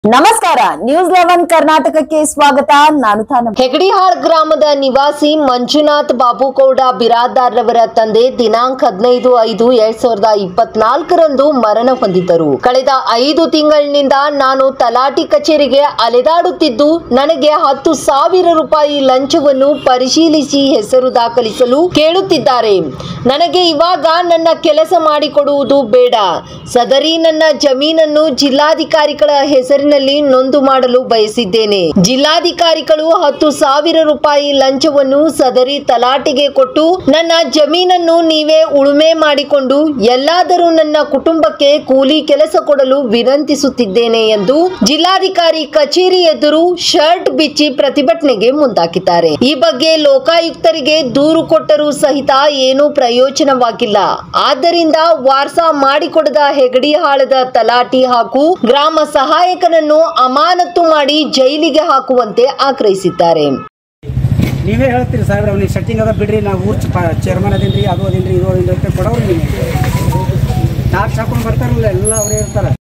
ನಮಸ್ಕಾರ news eleven ಕರ್ನಾಟಕಕ್ಕೆ ಸ್ವಾಗತ ನಾನು ತಾನ ಹೆಗಡಿಹಾಳ್ ಗ್ರಾಮದ ನಿವಾಸಿ ಮಂಜುನಾಥ್ ಬಾಬುಗೌಡ ಬಿರಾದಾರ್ರವರ ತಂದೆ ದಿನಾಂಕ ಹದಿನೈದು ಐದು ಎರಡ್ ಸಾವಿರದ ಇಪ್ಪತ್ನಾಲ್ಕರಂದು ಮರಣ ಹೊಂದಿದ್ದರು ಕಳೆದ ಐದು ತಿಂಗಳಿನಿಂದ ನಾನು ತಲಾಟಿ ಕಚೇರಿಗೆ ಅಲೆದಾಡುತ್ತಿದ್ದು ನನಗೆ ಹತ್ತು ಸಾವಿರ ರೂಪಾಯಿ ಲಂಚವನ್ನು ಪರಿಶೀಲಿಸಿ ಹೆಸರು ದಾಖಲಿಸಲು ಕೇಳುತ್ತಿದ್ದಾರೆ ನನಗೆ ಇವಾಗ ನನ್ನ ಕೆಲಸ ಮಾಡಿಕೊಡುವುದು ಬೇಡ ಸದರಿ ನನ್ನ ಜಮೀನನ್ನು ಜಿಲ್ಲಾಧಿಕಾರಿಗಳ ಹೆಸರಿನಲ್ಲಿ ನೊಂದು ಮಾಡಲು ಬಯಸಿದ್ದೇನೆ ಜಿಲ್ಲಾಧಿಕಾರಿಗಳು ಹತ್ತು ಸಾವಿರ ರೂಪಾಯಿ ಲಂಚವನ್ನು ಸದರಿ ತಲಾಟೆಗೆ ಕೊಟ್ಟು ನನ್ನ ಜಮೀನನ್ನು ನೀವೇ ಉಳುಮೆ ಮಾಡಿಕೊಂಡು ಎಲ್ಲಾದರೂ ನನ್ನ ಕುಟುಂಬಕ್ಕೆ ಕೂಲಿ ಕೆಲಸ ಕೊಡಲು ವಿನಂತಿಸುತ್ತಿದ್ದೇನೆ ಎಂದು ಜಿಲ್ಲಾಧಿಕಾರಿ ಕಚೇರಿ ಎದುರು ಶರ್ಟ್ ಬಿಚ್ಚಿ ಪ್ರತಿಭಟನೆಗೆ ಮುಂದಾಕಿದ್ದಾರೆ ಈ ಬಗ್ಗೆ ಲೋಕಾಯುಕ್ತರಿಗೆ ದೂರು ಕೊಟ್ಟರೂ ಸಹಿತ ಏನೂ ಪ್ರಯೋಜನವಾಗಿಲ್ಲ ಆದ್ದರಿಂದ ವಾರ್ಸಾ ಮಾಡಿಕೊಡದ ಹೆಗಡಿಹಾಳದ ತಲಾಟಿ ಹಾಗೂ ಗ್ರಾಮ ಸಹಾಯಕನನ್ನು ಅಮಾನತು ಮಾಡಿ ಜೈಲಿಗೆ ಹಾಕುವಂತೆ ಆಗ್ರಹಿಸಿದ್ದಾರೆ ನೀವೇ ಹೇಳ್ತೀರಿ ಸಾಹೇಬ್ರ ಅವ್ನಿಗೆ ಸೆಟ್ಟಿಂಗ್ ಅದ ಬಿಡ್ರಿ ನಾವು ಊರ್ ಚೇರ್ಮನ್ ಅದೇನ್ರಿ ಅದು ಅದೇನ್ರಿ ಇದು ಅದೇನ್ರಿ ಅಂತ ಕೊಡೋರು ನೀವು ನಾಲ್ಕು ಹಾಕೊಂಡು ಬರ್ತಾರಲ್ಲ ಎಲ್ಲ ಅವರೇ ಇರ್ತಾರೆ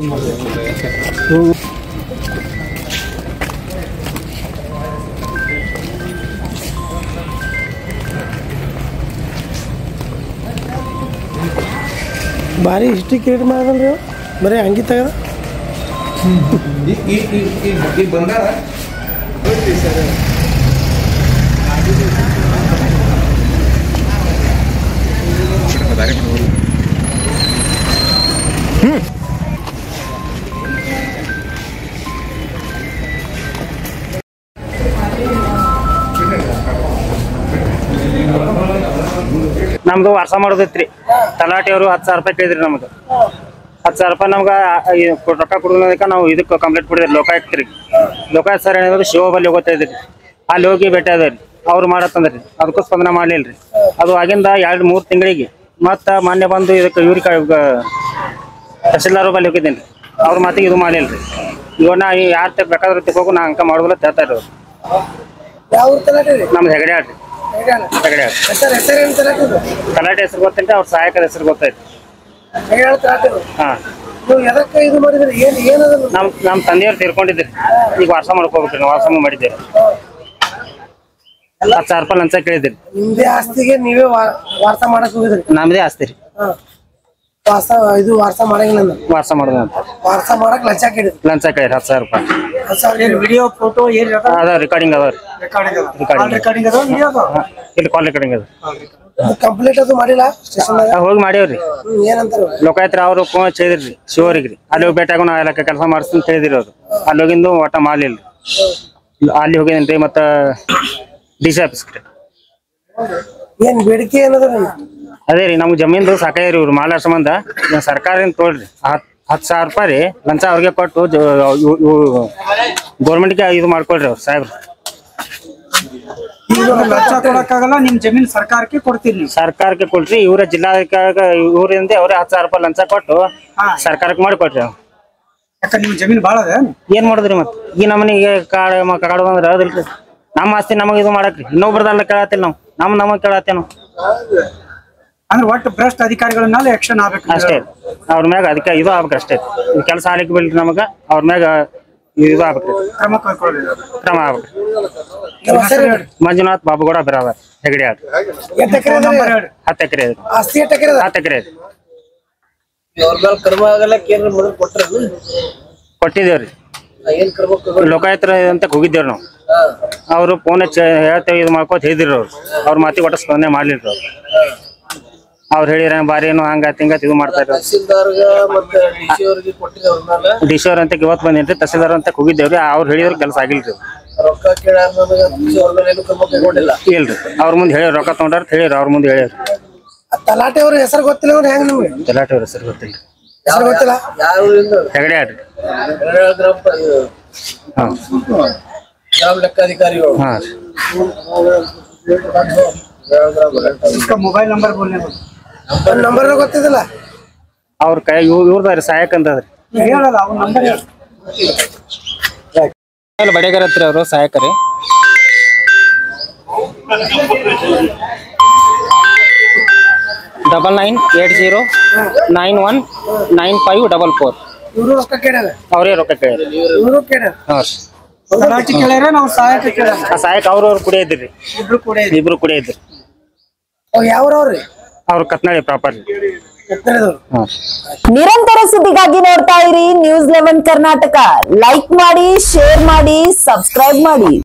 ಭಾರಿ ಹಿಸ್ಟ್ರಿ ಕ್ರಿಯೇಟ್ ಮಾಡದಲ್ರಿ ಅವ ಬರೀ ಅಂಗಿ ತೆಗದ ಈಗ ಬಂದಾರ ನಮ್ದು ವರ್ಷ ಮಾಡೋದೈತ್ರಿ ತಲಾಟಿಯವರು ಹತ್ತು ಸಾವಿರ ರೂಪಾಯಿ ಕೇಳಿದ್ರಿ ನಮ್ದು ಹತ್ತು ಸಾವಿರ ರೂಪಾಯಿ ನಮ್ಗೆ ರೊಕ್ಕ ಕೊಡೋದಕ್ಕೆ ನಾವು ಇದಕ್ಕೆ ಕಂಪ್ಲೇಂಟ್ ಕೊಡಿದ್ರಿ ಲೋಕಾಯುಕ್ತರಿಗೆ ಲೋಕಾಯುಕ್ತ ಸರ್ ಏನಾದ್ರು ಶಿವ ಬಲ್ಲಿ ಹೋಗ್ತಾ ಇದ್ರಿ ಅಲ್ಲಿ ಹೋಗಿ ಭೇಟಿ ಅದಾರಿ ಅವ್ರು ಮಾಡತ್ತಂದ್ರಿ ಅದಕ್ಕೂ ಸ್ಪಂದನ ಮಾಡಲಿಲ್ಲ ರೀ ಅದು ಆಗಿಂದ ಎರಡು ಮೂರು ತಿಂಗಳಿಗೆ ಮತ್ತೆ ಮೊನ್ನೆ ಬಂದು ಇದಕ್ಕೆ ಇವ್ರಿಗೆ ತಹಸೀಲ್ದಾರ್ ಬಲ್ಲಿ ಹೋಗಿದ್ದೇನೆ ರೀ ಅವ್ರ ಮಾತಿಗೆ ಇದು ಮಾಡಲಿಲ್ಲ ರೀ ಇವಾಗ ನಾ ಯಾರು ಬೇಕಾದ್ರೆ ತಿಕ್ಕೋಕು ನಾ ಅಂಕ ಮಾಡೋದಿಲ್ಲ ಹೇಳ್ತಾ ಇರೋದು ಯಾವ ಊರ್ ತಲಾಟಿ ರೀ ನಮ್ದು ಹೆಗಡೆ ಆಡ್ರಿ ಹೆಗಡೆ ಆಡ್ರಿ ಹೆಸರು ಹೆಸರು ಏನು ತಲಾಟಿ ಇದು ತಲಾಟೆ ಹೆಸರು ಗೊತ್ತೈತೆ ಅವ್ರ ಸಹಾಯಕರ ಹೆಸರು ಗೊತ್ತೈತೆ ಹೇಳ ತಲಾಟಿ ಇದು. ಹಾ ನೀವು ಎದಕ್ಕೆ ಇದು ಮಾಡಿದ್ರಿ ಏನು ಏನದ ನಮ್ ನಮ್ ತಂದೆಯವ್ರು ತೀರ್ಕೊಂಡಿದ್ರಿ ಈಗ ವಾರಸ ಮಾಡ್ಕೋಬೇಕ್ರಿ ನಾವು ವಾರಸ ಮಾಡಿದ್ದೀರಿ ಹತ್ತು ಸಾವಿರ ರೂಪಾಯಿ ಲಂಚ ಕೇಳಿದ್ರಿ ನಿಮ್ದೇ ಆಸ್ತಿಗೆ ನೀವೇ ವಾ- ವಾರ್ಸ ಮಾಡಕ್ ಹೋಗಿದ್ರಿ ನಮ್ದೇ ಆಸ್ತಿ ರೀ ಹಾ. ವಾರ್ಸ ಇದು ವಾರ್ಸ ಮಾಡಂಗಿಲ್ಲ ಅಂದ ವಾರಸ ಮಾಡೋದು ಅಂತ ವಾರ್ಸ ಮಾಡಕ್ ಲಂಚ ಕೇಳಿದ್ರಿ ಲಂಚ ಕೇಳಿರಿ ಹತ್ತು ಸಾವಿರ ರೂಪಾಯಿ ಹತ್ತು ಸಾವಿರ ವಿಡಿಯೋ ಫೋಟೋ ಏನು ಅದಾವ ರಿಕಾರ್ಡಿಂಗ್ ಅದಾವ ರೀ ರೆಕಾರ್ಡಿಂಗ್ ರೆಕಾರ್ಡಿಂಗ್ ಅದ ವಿಡಿಯೋ ಅದ ಇಲ್ಲಿ ಕಾಲ್ ರೆಕಾರ್ಡಿಂಗ್ ಅದ ಕಂಪ್ಲೀಟ್ ಅದು ಮಾಡಿಲ್ಲ ಸ್ಟೇಷನ್ದಾಗ ಆ, ಹೋಗಿ ಮಾಡ್ಯಾವ್ರಿ ಏನಂತಾರ ಲೋಕಾಯತ್ರ ಅವರು ಫೋನ್ ಹಚ್ಚಿದ್ರಿ ಶಿವರಿಗೆ ರೀ ಅಲ್ಲಿ ಹೋಗಿ ಭೇಟಿಯಾಗ ನಾ ಎಲ್ಲ ಕೆಲಸ ಮಾಡಿಸ್ತೀನಿ ಅಂತ ಹೇಳಿದಿರಿ ಅವ್ರು ಅಲ್ಲಿ ಹೋಗಿಂದು ಒಟ್ಟ ಮಾಡಲಿಲ್ಲ ಅಲ್ಲಿ ಹೋಗಿದ್ದೀನಿ ರೀ ಮತ್ತು ಡಿ ಸಿ ಆಫೀಸ್ ರೀ ಏನ್ ಬೇಡಿಕೆ ಏನದ ಅದೇ ರೀ ನಮ್ಗೆ ಜಮೀನ್ದು ಸಾಕಾಗ್ರಿ ಇವ್ರು ಮಾಲಾಡ ಸಂಬಂಧ ಇದನ್ನ ಸರ್ಕಾರದಿಂದ ತೊಗೊಳ್ರಿ ಹತ್ ಹತ್ತು ಸಾವಿರ ರೂಪಾಯಿ ರೀ ಲಂಚ ಅವ್ರಿಗೆ ಕೊಟ್ಟು ಗೌರ್ಮೆಂಟ್ಗೆ ಇದು ಮಾಡ್ಕೊಳ್ರಿ ಅವ್ರು ಸಾಹೇಬ್ರು ಈಗ ಲಂಚ ಕೊಡಕ್ಕಾಗಲ್ಲ ನಿಮ್ ಜಮೀನ್ ಸರ್ಕಾರಕ್ಕೆ ಕೊಡ್ತೀರಿ ನೀವು ಸರ್ಕಾರಕ್ಕೆ ಕೊಡ್ರಿ ಇವ್ರ ಜಿಲ್ಲಾಧಿಕಾರಿ ಇವರಿಂದ ಅವರೇ ಹತ್ತು ಸಾವಿರ ರೂಪಾಯಿ ಲಂಚ ಕೊಟ್ಟು ಸರ್ಕಾರಕ್ಕೆ ಮಾಡಿಕೊಡ್ರಿ ಅವ್ರು ಯಾಕ ನಿಮ್ ಜಮೀನ್ ಬಾಳ ಅದ ಏನ್ ಮಾಡುದ್ರಿ ಮತ್ತೆ ಈ ನಮ್ಮನಿಗೆ ಕಾಡ ಮ- ಕಾಡು ಬಂದ್ರೆ ಹೌದಿಲ್ರಿ ನಮ್ಮ ಆಸ್ತಿ ನಮಗೆ ಇದು ಮಾಡಕ್ರಿ ಇನ್ನೊಬ್ರದಲ್ಲ ಕೇಳತ್ತಿಲ್ಲ ನಾವು ನಮ್ ನಮಗ್ ಕೇಳತ್ತೇವ್ ನಾವು ಅಂದ್ರೆ ಒಟ್ಟು ಭ್ರಷ್ಟ ಅಧಿಕಾರಿಗಳ ಮೇಲೆ ಆಕ್ಷನ್ ಆಗ್ಬೇಕು ಅಷ್ಟೇ ಅವ್ರ ಮ್ಯಾಗ ಅದಕ್ಕೆ ಇದು ಆಗ್ಬೇಕು ಅಷ್ಟೇ ಈ ಕೆಲಸ ಆಗ್ಲಿಕ್ಕೆ ಬಿಡ್ರಿ ನಮಗ ಅವ್ರ ಮ್ಯಾಗ ಇದು ಆಗ್ಬೇಕ್ರಿ ಕ್ರಮ ಕೈಗೊಳ್ಳಿ ಕ್ರಮ ಆಗ್ಬೇಕ್ರಿ ನಿಮ್ಮ ಹೆಸರು ಹೇಳ್ರಿ. ಮಂಜುನಾಥ್ ಬಾಬುಗೌಡ ಬಿರಾದರ್ ಹೆಗಡೆ ಆಡ್ರಿ ಎಷ್ಟ್ ಎಕರೆ ಅದ ರೀ? ಹೇಳ್ರಿ ಹತ್ತು ಎಕರೆ ಇದೆ ಆಸ್ತಿ ಎಷ್ಟ್ ಎಕರೆ ಅದ? ಹತ್ತು ಎಕರೆ ಇದೆ ಅವ್ರ ಮೇಲೆ ಕ್ರಮ ಆಗಲ್ಲಕ್ಕೆ ಏನ್ರ ಮೊದಲು ಕೊಟ್ರೇನು? ಕೊಟ್ಟಿದ್ದೇವ್ರಿ ಏನ್ ಕ್ರಮ ತಗೊಂಡ್ರಿ? ಲೋಕಾಯುಕ್ತರ ಅಂತ ಹೋಗಿದ್ದೇವ್ರಿ ನಾವು ಅವರು ಫೋನ್ ಹಚ್ಚಿ ಹೇಳ್ತೇವೆ ಇದು ಮಾಡ್ಕೋತ ಹೇಳಿದ್ರು ಅವ್ರು ಅವ್ರ ಮಾತಿಗೆ ಒಟ್ಟ ಸ್ಪಂದನೆ ಮಾಡ್ಲಿಲ್ಲ ಅವ್ರು ಅವ್ರು ಹೇಳಿರ ಬಾರಿ ಏನೋ ಹಂಗ ಹಿಂಗ ಇದು ಮಾಡ್ತಾ ಇದ್ರು ತಹಸೀಲ್ದಾರ್ಗ ಮತ್ತೆ DC ಅವ್ರಿಗೆ ಕೊಟ್ಟಿರಿ ಅವ್ರ ಮೇಲೆ ಡಿಶೋರ್ ಅಂತ ಇವತ್ತು ಬಂದೇನ್ರಿ ತಹಸೀಲ್ದಾರ್ ಅಂತ ಹೋಗಿದ್ದೇವ್ರಿ ಅವ್ರು ಹೇಳಿದ್ರು ಕೆಲಸ ಆಗಿಲ್ರಿ ರೊಕ್ಕ ಕೇಳ್ಯಾರ ನನಗ DC ಅವ್ರ ಮೇಲೆ ಏನು ಕ್ರಮ ಕೈಗೊಂಡಿಲ್ಲ ಇಲ್ರಿ ಅವ್ರ ಮುಂದೆ ಹೇಳಿ ರೊಕ್ಕ ತೊಗೊಂಡಾರ ಹೇಳಿರಿ ಅವ್ರ ಮುಂದೆ ಹೇಳಿರಿ ತಲಾಟೆ ಅವ್ರ ಹೆಸರು ಗೊತ್ತಿಲ್ಲ ಅಂದ್ರೆ ಹೆಂಗ್ ನಿಮ್ಗೆ ತಲಾಟೆ ಅವ್ರ ಹೆಸರು ಗೊತ್ತಿಲ್ಲ ಹೆಸರು ಗೊತ್ತಿಲ್ಲ ಯಾರು ಹೆಗಡೆ ಆಡ್ರಿ ಗ್ರಾಮ ಪ- ಇದು ಹಾ ಗ್ರಾಮ ಲೆಕ್ಕಾಧಿಕಾರಿಗಳು ಹಾ इसका मोबाइल नंबर बोलने बोल ನಂಬರ್ ಗೊತ್ತಿದಿಲ್ಲ ಅವ್ರ ಕೈ ಇವ್ ಇವ್ರದಾರಿ ಸಹಾಯಕ ಅಂತದ್ರಿ ಹೇಳಲ್ಲ ಅವ್ನ ನಂಬರ್ ಹೇಳ ಬಡೇಗರ್ ಹತ್ರ ಅವರು ಸಹಾಯಕರಿ double nine eight zero nine one nine five double four ಇವರು ರೊಕ್ಕ ಕೇಳ್ಯಾರ ಅವರೇ ರೊಕ್ಕ ಕೇಳಿರಿ ಇವರು ಕೇಳ್ಯಾರ ಹಾಂ ರೀ ತಲಾಟಿ ಕೇಳ್ಯಾರ ನಾವು ಸಹಾಯಕ ಕೇಳ್ಯಾರ ಆ ಸಹಾಯಕ ಅವ್ರು ಅವ್ರು ಕುಡಿಯ ಇದ್ರಿ ಇಬ್ರು ಕೂಡ ಇಬ್ರು ಕುಡಿಯ ಇದ್ರಿ ಅವ್ ಯಾವ್ರವ್ರಿ ಅವ್ರು ಕತ್ನಾಳಿ ಪ್ರಾಪರ್ ಕತ್ತರಿದವ್ರು ಹಾಂ ನಿರಂತರ ಸುದ್ದಿಗಾಗಿ ನೋಡ್ತಾ ಇರಿ ನ್ಯೂಸ್ ಲೆವೆನ್ ಕರ್ನಾಟಕ ಲೈಕ್ ಮಾಡಿ ಶೇರ್ ಮಾಡಿ ಸಬ್ಸ್ಕ್ರೈಬ್ ಮಾಡಿ